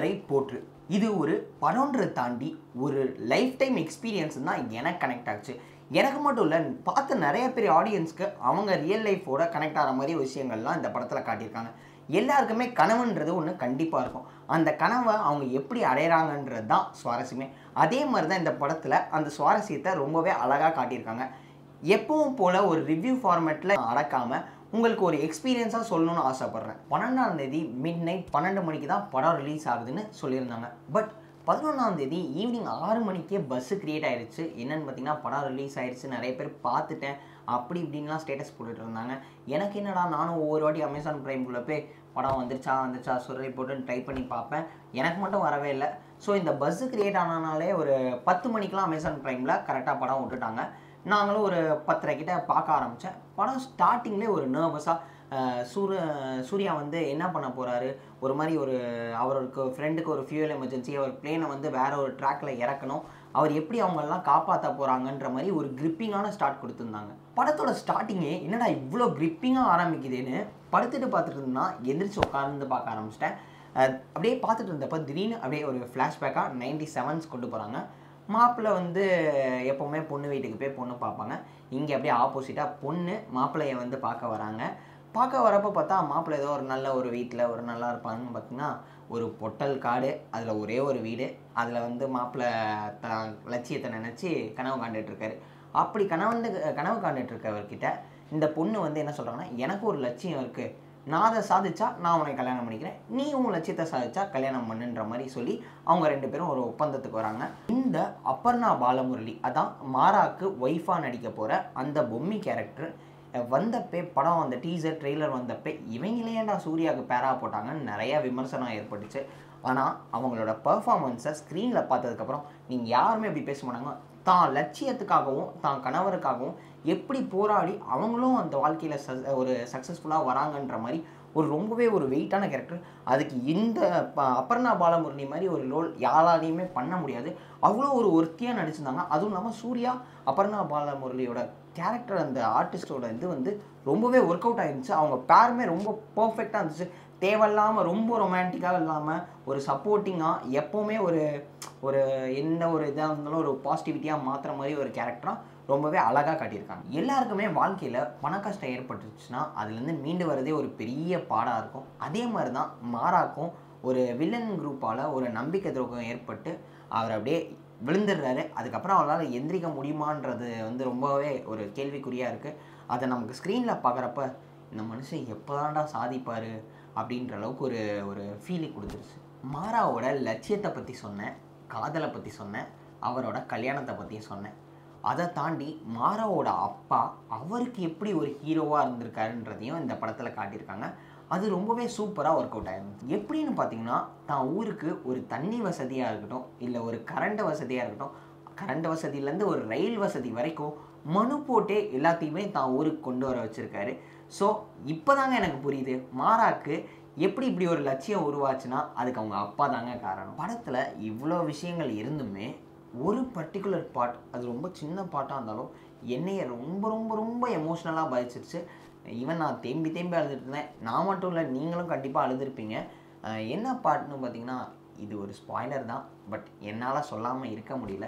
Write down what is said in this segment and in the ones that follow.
ஒருவரை போற்று இது ஒரு படம்ன்றதை தாண்டி ஒரு லைஃப் டைம் எக்ஸ்பீரியன்ஸ் தான் எனக்கு கனெக்ட் ஆச்சு எனக்கு மட்டும் இல்லை பார்த்த நிறைய பேர் ஆடியன்ஸ்க்கு அவங்க ரியல் லைஃபோட கனெக்ட் ஆகிற மாதிரி விஷயங்கள்லாம் இந்த படத்தில் காட்டியிருக்காங்க எல்லாருக்குமே கனவுன்றது ஒன்று கண்டிப்பாக இருக்கும் அந்த கனவை அவங்க எப்படி அடையிறாங்கன்றது தான் சுவாரஸ்யமே அதே மாதிரி தான் இந்த படத்தில் அந்த சுவாரஸ்யத்தை ரொம்பவே அழகாக காட்டியிருக்காங்க எப்பவும் போல் ஒரு ரிவ்யூ ஃபார்மேட்டில் அடக்காமல் உங்களுக்கு ஒரு எக்ஸ்பீரியன்ஸாக சொல்லணும்னு ஆசைப்பட்றேன் பன்னெண்டாம் தேதி மிட் நைட் பன்னெண்டு மணிக்கு தான் படம் ரிலீஸ் ஆகுதுன்னு சொல்லியிருந்தாங்க பட் பதினொன்றாம் தேதி ஈவினிங் ஆறு மணிக்கே பஸ்ஸு க்ரியேட் ஆயிருச்சு என்னன்னு பார்த்தீங்கன்னா படம் ரிலீஸ் ஆயிருச்சு நிறைய பேர் பார்த்துட்டேன் அப்படி இப்படின்லாம் ஸ்டேட்டஸ் போட்டுட்டு இருந்தாங்க எனக்கு என்னடா நானும் ஒவ்வொரு வாட்டி அமேசான் ப்ரைம்குள்ளே போய் படம் வந்துருச்சா வந்துருச்சா சொல்லி போட்டுன்னு ட்ரை பண்ணி பார்ப்பேன் எனக்கு மட்டும் வரவே இல்லை ஸோ இந்த பஸ்ஸு க்ரியேட் ஆனனாலே ஒரு பத்து மணிக்கெலாம் அமேசான் ப்ரைமில் கரெக்டாக படம் விட்டுட்டாங்க நாங்களும் ஒரு பத்தரை கிட்ட பார்க்க ஆரம்பித்தேன் படம் ஸ்டார்டிங்லேயே ஒரு நர்வஸாக சூரிய சூர்யா வந்து என்ன பண்ண போகிறாரு ஒரு மாதிரி ஒரு அவருக்கு ஃப்ரெண்டுக்கு ஒரு ஃபியூல் எமர்ஜென்சி அவர் பிளேனை வந்து வேற ஒரு ட்ராக்ல இறக்கணும் அவர் எப்படி அவங்களெல்லாம் காப்பாற்ற போகிறாங்கன்ற மாதிரி ஒரு கிரிப்பிங்கான ஸ்டார்ட் கொடுத்துருந்தாங்க படத்தோட ஸ்டார்டிங்கே என்னடா இவ்வளோ கிரிப்பிங்காக ஆரம்பிக்குதுன்னு படுத்துட்டு பார்த்துட்டு இருந்தா எந்திரிச்சு உட்கார்ந்து பார்க்க ஆரம்பிச்சிட்டேன் அஹ் அப்படியே பார்த்துட்டு இருந்தப்ப திடீர்னு அப்படியே ஒரு ஃப்ளாஷ்பேக்காக நைன்டி செவன்ஸ் கொண்டு போகிறாங்க மாப்பிள்ளை வந்து எப்போவுமே பொண்ணு வீட்டுக்கு போய் பொண்ணு பார்ப்பாங்க இங்கே அப்படியே ஆப்போசிட்டாக பொண்ணு மாப்பிள்ளையை வந்து பார்க்க வராங்க பார்க்க வரப்போ பார்த்தா மாப்பிள்ளை ஏதோ ஒரு நல்ல ஒரு வீட்டில் ஒரு நல்லா இருப்பாங்கன்னு பார்த்தீங்கன்னா ஒரு பொட்டல் காடு அதில் ஒரே ஒரு வீடு அதில் வந்து மாப்பிள்ளை த லட்சியத்தை நினச்சி கனவு காண்டுட்டு இருக்காரு அப்படி கனவு கனவு காண்டுட்டு இருக்கவர்கிட்ட இந்த பொண்ணு வந்து என்ன சொல்கிறாங்கன்னா எனக்கு ஒரு லட்சியம் இருக்குது நான் அதை சாதிச்சா நான் உன்னை கல்யாணம் பண்ணிக்கிறேன் நீ உன் லட்சியத்தை சாதிச்சா கல்யாணம் பண்ணுன்ற மாதிரி சொல்லி அவங்க ரெண்டு பேரும் ஒரு ஒப்பந்தத்துக்கு வராங்க இந்த அப்பர்ணா பாலமுரளி அதான் மாராக்கு ஒய்ஃபாக நடிக்க போகிற அந்த பொம்மி கேரக்டர் வந்தப்பே படம் அந்த டீசர் ட்ரெய்லர் வந்தப்பே இவங்களேண்டா சூர்யாவுக்கு பேரா போட்டாங்கன்னு நிறைய விமர்சனம் ஏற்பட்டுச்சு ஆனால் அவங்களோட பர்ஃபார்மன்ஸை ஸ்க்ரீனில் பார்த்ததுக்கப்புறம் நீங்கள் யாருமே அப்படி பேச மாட்டாங்க தான் லட்சியத்துக்காகவும் தான் கணவருக்காகவும் எப்படி போராடி அவங்களும் அந்த வாழ்க்கையில் ச ஒரு சக்ஸஸ்ஃபுல்லாக வராங்கன்ற மாதிரி ஒரு ரொம்பவே ஒரு வெயிட்டான கேரக்டர் அதுக்கு இந்த ப- அபர்ணா பாலமுரளி மாதிரி ஒரு ரோல் யாராலையுமே பண்ண முடியாது அவ்வளோ ஒரு ஒர்த்தியாக நடிச்சிருந்தாங்க அதுவும் இல்லாமல் சூர்யா அபர்ணா பாலமுரளியோட கேரக்டர் அந்த ஆர்டிஸ்டோட இது வந்து ரொம்பவே ஒர்க் அவுட் ஆயிருந்துச்சு அவங்க பேருமே ரொம்ப பர்ஃபெக்டாக இருந்துச்சு தேவையில்லாமல் ரொம்ப ரொமான்டிக்காக இல்லாமல் ஒரு சப்போர்ட்டிங்காக எப்போவுமே ஒரு ஒரு என்ன ஒரு இதாக இருந்தாலும் ஒரு பாசிட்டிவிட்டியாக மாற்றுற மாதிரி ஒரு கேரக்டராக ரொம்பவே அழகாக காட்டியிருக்காங்க எல்லாருக்குமே வாழ்க்கையில் பண கஷ்டம் ஏற்பட்டுச்சுன்னா அதுலேருந்து மீண்டு வரதே ஒரு பெரிய பாடாக இருக்கும் அதே மாதிரி தான் மாறாக்கும் ஒரு வில்லன் குரூப்பால் ஒரு நம்பிக்கை துரோகம் ஏற்பட்டு அவர் அப்படியே விழுந்துடுறாரு அதுக்கப்புறம் அவரால் எந்திரிக்க முடியுமான்றது வந்து ரொம்பவே ஒரு கேள்விக்குறியாக இருக்குது அதை நமக்கு ஸ்க்ரீனில் பார்க்குறப்ப இந்த மனுஷன் எப்போதான்டா சாதிப்பார் அப்படின்ற அளவுக்கு ஒரு ஒரு ஃபீலிங் கொடுத்துருச்சு மாராவோட லட்சியத்தை பற்றி சொன்னேன் காதலை பற்றி சொன்னேன் அவரோட கல்யாணத்தை பற்றியும் சொன்னேன் அதை தாண்டி மாராவோட அப்பா அவருக்கு எப்படி ஒரு ஹீரோவாக இருந்திருக்காருன்றதையும் இந்த படத்தில் காட்டியிருக்காங்க அது ரொம்பவே சூப்பராக ஒர்க் அவுட் ஆயிருந்துச்சு எப்படின்னு பார்த்தீங்கன்னா தான் ஊருக்கு ஒரு தண்ணி வசதியாக இருக்கட்டும் இல்லை ஒரு கரண்ட் வசதியாக இருக்கட்டும் கரண்ட் வசதியிலேருந்து ஒரு ரயில் வசதி வரைக்கும் மனு போட்டே எல்லாத்தையுமே தான் ஊருக்கு கொண்டு வர வச்சுருக்காரு ஸோ இப்போதாங்க எனக்கு புரியுது மாறாக்கு எப்படி இப்படி ஒரு லட்சியம் உருவாச்சுன்னா அதுக்கு அவங்க அப்பா தாங்க காரணம் படத்தில் இவ்வளோ விஷயங்கள் இருந்துமே ஒரு பர்டிகுலர் பார்ட் அது ரொம்ப சின்ன பாட்டாக இருந்தாலும் என்னைய ரொம்ப ரொம்ப ரொம்ப எமோஷ்னலாக பாதிச்சிருச்சு ஈவன் நான் தேம்பி தேம்பி அழுதுட்டு இருந்தேன் நான் மட்டும் இல்லை நீங்களும் கண்டிப்பாக அழுதுருப்பீங்க அஹ் என்ன பாட்டுன்னு பார்த்தீங்கன்னா இது ஒரு ஸ்பாய்லர் தான் பட் என்னால் சொல்லாமல் இருக்க முடியல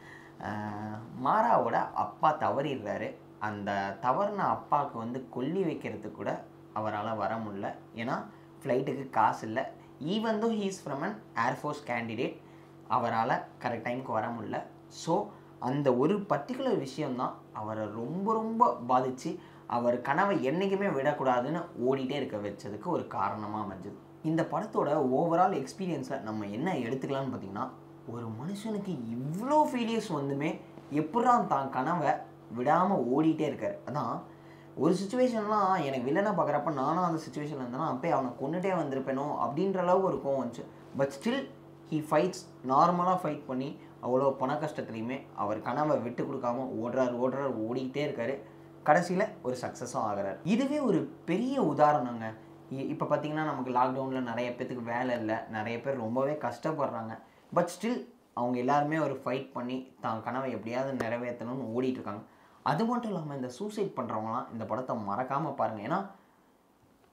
அஹ் மாராவோட அப்பா தவறிடுறாரு அந்த தவறுன அப்பாவுக்கு வந்து கொல்லி வைக்கிறதுக்கு கூட அவரால் வர முடியல ஏன்னா ஃப்ளைட்டுக்கு காசு இல்லை even though he's from an air force candidate அவரால் கரெக்ட் டைமுக்கு வர முடியல ஸோ அந்த ஒரு பர்டிகுலர் விஷயம்தான் அவரை ரொம்ப ரொம்ப பாதித்து அவர் கனவை என்றைக்குமே விடக்கூடாதுன்னு ஓடிட்டே இருக்க வச்சதுக்கு ஒரு காரணமாக அமைஞ்சது இந்த படத்தோட ஓவரால் எக்ஸ்பீரியன்ஸில் நம்ம என்ன எடுத்துக்கலாம்னு பார்த்தீங்கன்னா ஒரு மனுஷனுக்கு இவ்வளோ ஃபெயிலியர்ஸ் வந்துமே எப்படா தான் கனவை விடாமல் ஓடிட்டே இருக்காரு அதான் ஒரு சுச்சுவேஷன்லாம் எனக்கு வில்லனை பார்க்குறப்ப நானும் அந்த சுச்சுவேஷனில் இருந்தேன்னா அப்போ அவனை கொண்டுட்டே வந்திருப்பேனோ அப்படின்ற அளவுக்கு ஒரு கோவம் வந்துச்சு பட் ஸ்டில் ஹீ ஃபைட்ஸ் நார்மலாக ஃபைட் பண்ணி அவ்வளோ பண கஷ்டத்துலையுமே அவர் கனவை விட்டு கொடுக்காம ஓடுறாரு ஓடுறாரு ஓடிக்கிட்டே இருக்காரு கடைசியில் ஒரு சக்ஸஸும் ஆகுறாரு இதுவே ஒரு பெரிய உதாரணங்க இப்போ பார்த்தீங்கன்னா நமக்கு லாக்டவுனில் நிறைய பேத்துக்கு வேலை இல்லை நிறைய பேர் ரொம்பவே கஷ்டப்படுறாங்க பட் ஸ்டில் அவங்க எல்லாருமே ஒரு ஃபைட் பண்ணி தான் கனவை எப்படியாவது நிறைவேற்றணும்னு ஓடிட்டு இருக்காங்க அது மட்டும் இல்லாமல் இந்த சூசைட் பண்ணுறவங்களாம் இந்த படத்தை மறக்காமல் பாருங்கள் ஏன்னா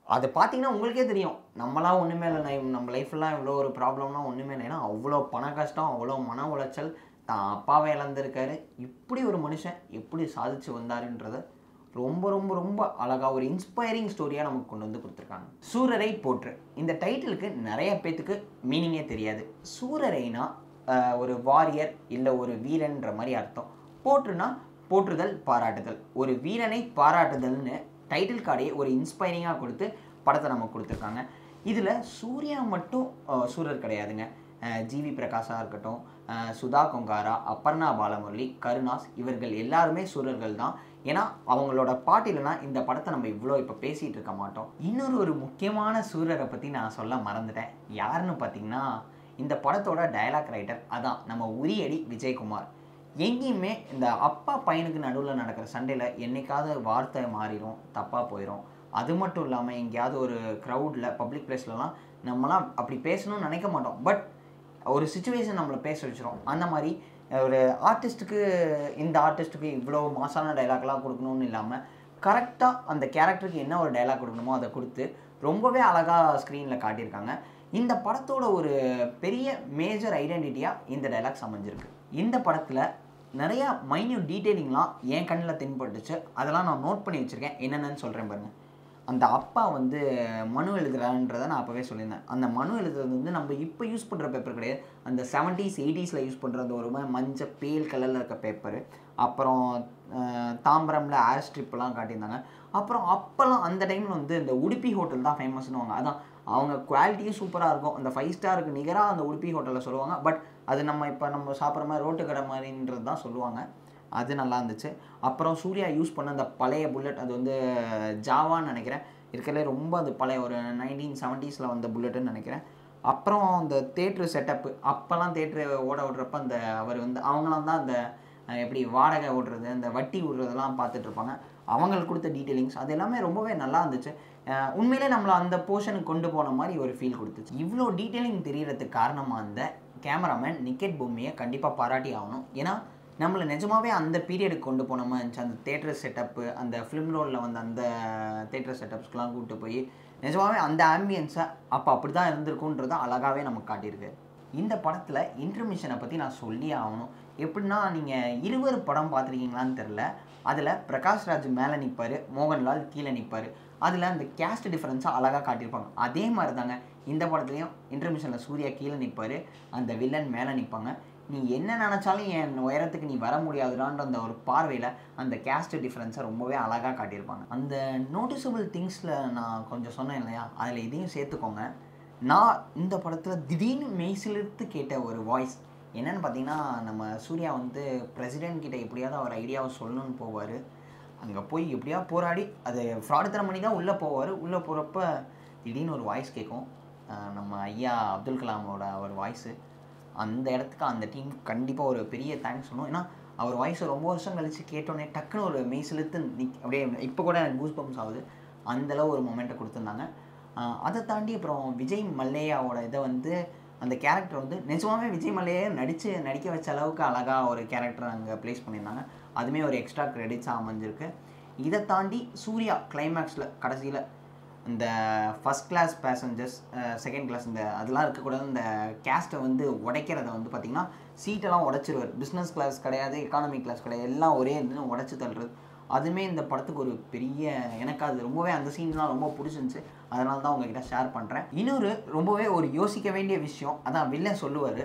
அது பார்த்தீங்கன்னா உங்களுக்கே தெரியும் நம்மளாம் ஒன்றுமே இல்லை நான் நம்ம லைஃப்லாம் இவ்வளோ ஒரு ப்ராப்ளம்லாம் ஒன்றுமே இல்லை ஏன்னா அவ்வளோ பண கஷ்டம் அவ்வளோ மன உளைச்சல் தான் அப்பாவை இழந்திருக்காரு இப்படி ஒரு மனுஷன் எப்படி சாதிச்சு வந்தாருன்றத ரொம்ப ரொம்ப ரொம்ப அழகாக ஒரு இன்ஸ்பைரிங் ஸ்டோரியாக நமக்கு கொண்டு வந்து கொடுத்துருக்காங்க சூரரை போற்று இந்த டைட்டிலுக்கு நிறைய பேத்துக்கு மீனிங்கே தெரியாது சூரரைனா ஆஹ், ஒரு வாரியர் இல்லை ஒரு வீரன்ற மாதிரி அர்த்தம் போற்றுனா போற்றுதல் பாராட்டுதல் ஒரு வீரனை பாராட்டுதல்னு டைட்டில் கார்டே ஒரு இன்ஸ்பைரிங்காக கொடுத்து படத்தை நமக்கு கொடுத்துருக்காங்க இதில் சூர்யா மட்டும் ஆஹ், சூரர் கிடையாதுங்க ஆஹ், ஜிவி பிரகாஷாக இருக்கட்டும் ஆஹ், சுதா கொங்காரா அப்பர்ணா பாலமுரளி கருணாஸ் இவர்கள் எல்லாருமே சூரர்கள் தான் ஏன்னா அவங்களோட பாட்டு இல்லைன்னா இந்த படத்தை நம்ம இவ்வளோ இப்போ பேசிகிட்டு இருக்க மாட்டோம் இன்னொரு ஒரு முக்கியமான சூரரை பற்றி நான் சொல்ல மறந்துட்டேன் யாருன்னு பார்த்தீங்கன்னா இந்த படத்தோட டயலாக் ரைட்டர் அதான் நம்ம உரியடி விஜயகுமார் எங்கேயுமே இந்த அப்பா பையனுக்கு நடுவில் நடக்கிற சண்டையில் என்னைக்காவது வார்த்தை மாறிடும் தப்பாக போயிடும் அது மட்டும் இல்லாமல் எங்கேயாவது ஒரு க்ரௌடில் பப்ளிக் பிளேஸ்லலாம் நம்மலாம் அப்படி பேசணும்னு நினைக்க மாட்டோம் பட் ஒரு சுச்சுவேஷன் நம்மளை பேச வச்சிரும் அந்த மாதிரி ஒரு ஆர்டிஸ்ட்டுக்கு இந்த ஆர்டிஸ்ட்டுக்கு இவ்வளோ மாசான டைலாக்லாம் கொடுக்கணும்னு இல்லாமல் கரெக்டாக அந்த கேரக்டருக்கு என்ன ஒரு டைலாக் கொடுக்கணுமோ அதை கொடுத்து ரொம்பவே அழகாக ஸ்க்ரீனில் காட்டியிருக்காங்க இந்த படத்தோட ஒரு பெரிய மேஜர் ஐடென்டிட்டியாக இந்த டைலாக்ஸ் அமைஞ்சிருக்கு இந்த படத்தில் நிறையா மைன்யூட் டீட்டெயிலிங்லாம் என் கண்ணில் தென்பட்டுச்சு அதெல்லாம் நான் நோட் பண்ணி வச்சுருக்கேன் என்னென்னு சொல்கிறேன் பாருங்க அந்த அப்பா வந்து மனு எழுதுறான்றதை நான் அப்போவே சொல்லியிருந்தேன் அந்த மனு எழுதுறது வந்து நம்ம இப்போ யூஸ் பண்ணுற பேப்பர் கிடையாது அந்த செவன்ட்டீஸ் எயிட்டிஸில் யூஸ் பண்ணுறது ஒரு மாதிரி மஞ்சள் பேல் கலரில் இருக்க பேப்பரு அப்புறம் அஹ், தாம்பரமில் ஏர் ஸ்ட்ரிப்லாம் காட்டியிருந்தாங்க அப்புறம் அப்போல்லாம் அந்த டைமில் வந்து இந்த உடுப்பி ஹோட்டல் தான் ஃபேமஸ்னுவாங்க அதான் அவங்க குவாலிட்டியும் சூப்பராக இருக்கும் அந்த ஃபைவ் ஸ்டாருக்கு நிகராக அந்த உடுப்பி ஹோட்டலில் சொல்லுவாங்க பட் அது நம்ம இப்போ நம்ம சாப்பிட்ற மாதிரி ரோட்டு கடை மாதிரின்றது தான் சொல்லுவாங்க அது நல்லா இருந்துச்சு அப்புறம் சூர்யா யூஸ் பண்ண அந்த பழைய புல்லட் அது வந்து ஜாவான்னு நினைக்கிறேன் இருக்கிறதுலே ரொம்ப அது பழைய ஒரு நைன்டீன் செவன்ட்டீஸில் வந்த புல்லட்டுன்னு நினைக்கிறேன் அப்புறம் அந்த தேட்ரு செட்டப்பு அப்போல்லாம் தேட்ரு ஓட விடுறப்ப அந்த அவர் வந்து அவங்களாம் தான் அந்த அஹ், எப்படி வாடகை ஓடுறது அந்த வட்டி விடுறதெல்லாம் பார்த்துட்டு இருப்பாங்க அவங்களுக்கு கொடுத்த டீட்டெயிலிங்ஸ் அது எல்லாமே ரொம்பவே நல்லா இருந்துச்சு அஹ், உண்மையிலே நம்மளை அந்த போர்ஷனுக்கு கொண்டு போன மாதிரி ஒரு ஃபீல் கொடுத்துச்சு இவ்வளோ டீட்டெயிலிங் தெரியறதுக்கு காரணமாக அந்த கேமராமேன் நிக்கெட் பொம்மையை கண்டிப்பாக பாராட்டி ஆகணும் ஏன்னா நம்மளை நிஜமாவே அந்த பீரியடுக்கு கொண்டு போன மாதிரி இருந்துச்சு அந்த தேட்டர் செட்டப்பு அந்த ஃபிலிம் ரோலில் வந்து அந்த தேட்டர் செட்டப்ஸ்க்கெலாம் கூப்பிட்டு போய் நிஜமாவே அந்த ஆம்பியன்ஸை அப்போ அப்படி தான் இருந்திருக்குன்றதை அழகாகவே நமக்கு காட்டியிருக்கு இந்த படத்தில் இன்டர்மிஷனை பற்றி நான் சொல்லி ஆகணும் எப்படின்னா நீங்கள் இருவர் படம் பார்த்துருக்கீங்களான்னு தெரில அதில் பிரகாஷ் ராஜ் மேலே நிற்பார் மோகன்லால் கீழே நிற்பார் அதில் அந்த கேஸ்ட் டிஃப்ரென்ஸை அழகாக காட்டியிருப்பாங்க அதே மாதிரி தாங்க இந்த படத்துலையும் இன்டர்மிஷனில் சூர்யா கீழே நிற்பார் அந்த வில்லன் மேலே நிற்பாங்க நீ என்ன நினச்சாலும் என் உயரத்துக்கு நீ வர முடியாதுடான்ற அந்த ஒரு பார்வையில் அந்த கேஸ்ட் டிஃப்ரென்ஸை ரொம்பவே அழகாக காட்டியிருப்பாங்க அந்த நோட்டிசபிள் திங்ஸில் நான் கொஞ்சம் சொன்னேன் இல்லையா அதில் இதையும் சேர்த்துக்கோங்க நான் இந்த படத்தில் திடீர்னு மெய்சிலிர்த்து கேட்ட ஒரு வாய்ஸ் என்னன்னு பார்த்தீங்கன்னா நம்ம சூர்யா வந்து பிரசிடென்ட் கிட்ட எப்படியாவது அவர் ஐடியாவை சொல்லணும்னு போவார் அங்கே போய் எப்படியா போராடி அது ஃப்ராடுத்தனம் பண்ணி தான் உள்ளே போவார் உள்ளே போகிறப்ப திடீர்னு ஒரு வாய்ஸ் கேட்கும் அஹ் நம்ம ஐயா அப்துல் கலாமோட ஒரு வாய்ஸு அந்த இடத்துக்கு அந்த டீம் கண்டிப்பாக ஒரு பெரிய தேங்க்ஸ் சொல்லணும் ஏன்னா அவர் வாய்ஸை ரொம்ப வருஷம் கழித்து கேட்டோன்னே டக்குன்னு ஒரு மெய் செலுத்து நிக் அப்படியே இப்போ கூட எனக்கு கூஸ் பம்ஸ் ஆகுது அந்தளவு ஒரு மொமெண்ட்டை கொடுத்துருந்தாங்க ஆஹ் அதை தாண்டி அப்புறம் விஜய் மல்லையாவோட இதை வந்து அந்த கேரக்டர் வந்து நிஜமாவே விஜய் மல்லையே நடித்து நடிக்க வச்ச அளவுக்கு அழகாக ஒரு கேரக்டர் அங்கே ப்ளேஸ் பண்ணியிருந்தாங்க அதுவுமே ஒரு எக்ஸ்ட்ரா கிரெடிட்ஸாக அமைஞ்சிருக்கு இதை தாண்டி சூர்யா கிளைமேக்ஸில் கடைசியில் இந்த first class passengers second class இந்த அதெல்லாம் இருக்கக்கூடாது இந்த கேஸ்ட்டை வந்து உடைக்கிறத வந்து பார்த்திங்கன்னா சீட்டெல்லாம் உடைச்சிருவார் பிஸ்னஸ் கிளாஸ் கிடையாது எக்கானமி கிளாஸ் கிடையாது எல்லாம் ஒரே இதுன்னு உடச்சி தள்ளுறது அதுவுமே இந்த படத்துக்கு ஒரு பெரிய எனக்கு அது ரொம்பவே அந்த சீன்லாம் ரொம்ப பிடிச்சிருந்துச்சு அதனால தான் உங்ககிட்ட ஷேர் பண்ணுறேன் இன்னொரு ரொம்பவே ஒரு யோசிக்க வேண்டிய விஷயம் அதான் வில்லன் சொல்லுவார்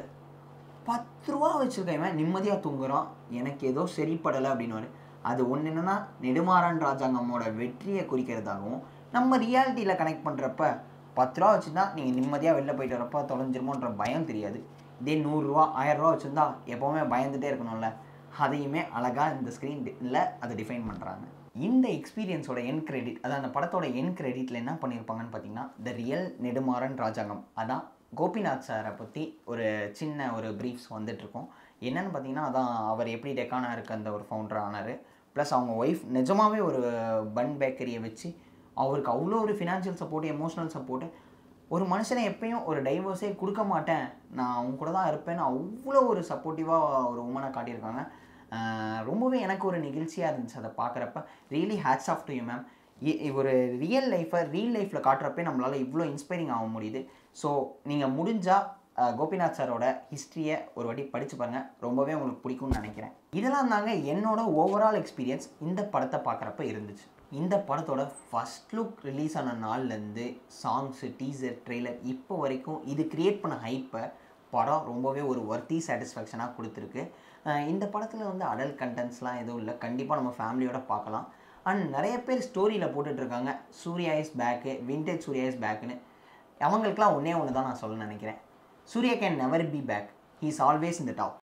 பத்து ரூபா வச்சுருக்கவன் நிம்மதியாக தூங்குறான் எனக்கு ஏதோ சரிப்படலை அப்படின்னு அது ஒன்று என்னென்னா நெடுமாறன் ராஜாங்கம்மோட வெற்றியை குறிக்கிறதாகவும் நம்ம ரியாலிட்டியில் கனெக்ட் பண்ணுறப்ப பத்து ரூபா வச்சுருந்தா நீங்கள் நிம்மதியாக வெளில போயிட்டு வரப்ப தொலைஞ்சிருமோன்ற பயம் தெரியாது இதே நூறுரூவா ஆயிரரூவா வச்சுருந்தா எப்போவுமே பயந்துட்டே இருக்கணும்ல அதையுமே அழகாக இந்த ஸ்க்ரீனில் அதை டிஃபைன் பண்ணுறாங்க இந்த எக்ஸ்பீரியன்ஸோட என் கிரெடிட் அதான் அந்த படத்தோட என் கிரெடிட்டில் என்ன பண்ணியிருப்பாங்கன்னு பார்த்தீங்கன்னா த ரியல் நெடுமாறன் ராஜாங்கம் அதான் கோபிநாத் சாரை பற்றி ஒரு சின்ன ஒரு ப்ரீஃப்ஸ் வந்துட்டுருக்கோம் என்னன்னு பார்த்தீங்கன்னா அதான் அவர் எப்படி டெக்கானா இருக்க அந்த ஒரு ஃபவுண்டர் ஆனார் ப்ளஸ் அவங்க ஒய்ஃப் நிஜமாவே ஒரு பன் பேக்கரியை வச்சு அவருக்கு அவ்வளோ ஒரு ஃபினான்ஷியல் சப்போர்ட் எமோஷனல் சப்போர்ட்டு ஒரு மனுஷனை எப்பயும் ஒரு டைவர்ஸே கொடுக்க மாட்டேன் நான் அவங்க கூட தான் இருப்பேன்னு அவ்வளோ ஒரு சப்போர்ட்டிவாக ஒரு உமனை காட்டியிருக்காங்க ஆஹ் ரொம்பவே எனக்கு ஒரு நிகழ்ச்சியாக இருந்துச்சு அதை பார்க்குறப்ப really hats off to you ma'am இ- ஒரு ரியல் லைஃப்பை ரியல் லைஃப்பில் காட்டுறப்பே நம்மளால் இவ்வளோ இன்ஸ்பைரிங் ஆக முடியுது ஸோ நீங்கள் முடிஞ்சால் கோபிநாத் சாரோட ஹிஸ்ட்ரியை ஒரு வாட்டி படித்து பாருங்கள் ரொம்பவே உங்களுக்கு பிடிக்கும்னு நினைக்கிறேன் இதெல்லாம் தாங்க என்னோட ஓவரால் எக்ஸ்பீரியன்ஸ் இந்த படத்தை பார்க்குறப்ப இருந்துச்சு இந்த படத்தோட ஃபர்ஸ்ட் லுக் ரிலீஸ் ஆன நாள்லேருந்து சாங்ஸு டீசர் ட்ரெய்லர் இப்போ வரைக்கும் இது கிரியேட் பண்ண ஹைப்பை படம் ரொம்பவே ஒரு ஒர்த்தி சாட்டிஸ்ஃபேக்ஷனாக கொடுத்துருக்கு அஹ் இந்த படத்தில் வந்து அடல்ட் கண்டென்ட்ஸ்லாம் எதுவும் இல்லை கண்டிப்பாக நம்ம ஃபேமிலியோட பார்க்கலாம் அண்ட் நிறைய பேர் ஸ்டோரியில் போட்டுட்ருக்காங்க Suriya is back vintage Suriya is பேக்குன்னு அவங்களுக்குலாம் ஒன்றே ஒன்று தான் நான் சொல்ல நினைக்கிறேன் Suriya can never be back he is always இந்த டாப்